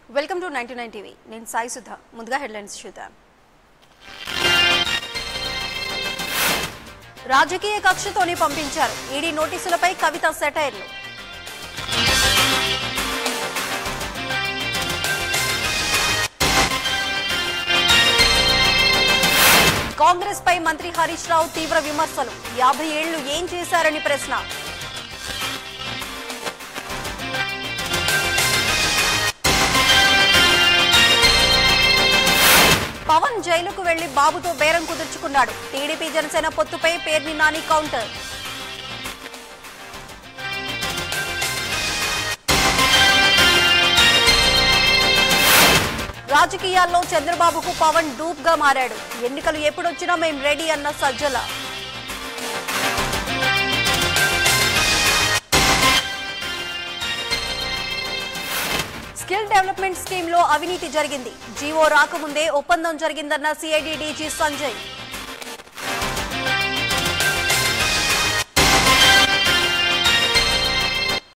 welcome to ninety nine TV నేను సాయి సుధా ముందుగా headlines చూద్దాం రాజకీయ కక్షతోనే పంపించారు ఈడీ నోటీసులపై కవిత సెటైర్లు కాంగ్రెస్ పై మంత్రి హరీష్ రావు తీవ్ర విమర్శలు యాభై ఏళ్లు ఏం చేశారని ప్రశ్న పవన్ జైలుకు వెళ్లి బాబుతో బేరం కుదుర్చుకున్నాడు టీడీపీ జనసేన పొత్తుపై పేర్ని నాని కౌంటర్ రాజకీయాల్లో చంద్రబాబుకు పవన్ డూప్ గా మారాడు ఎన్నికలు ఎప్పుడొచ్చినా మేం రెడీ అన్న సజ్జల స్కిల్ డెవలప్మెంట్ స్కీమ్ లో అవినీతి జరిగింది జీవో రాకముందే ఒప్పందం జరిగిందన్న సిఐడి డీజీ సంజయ్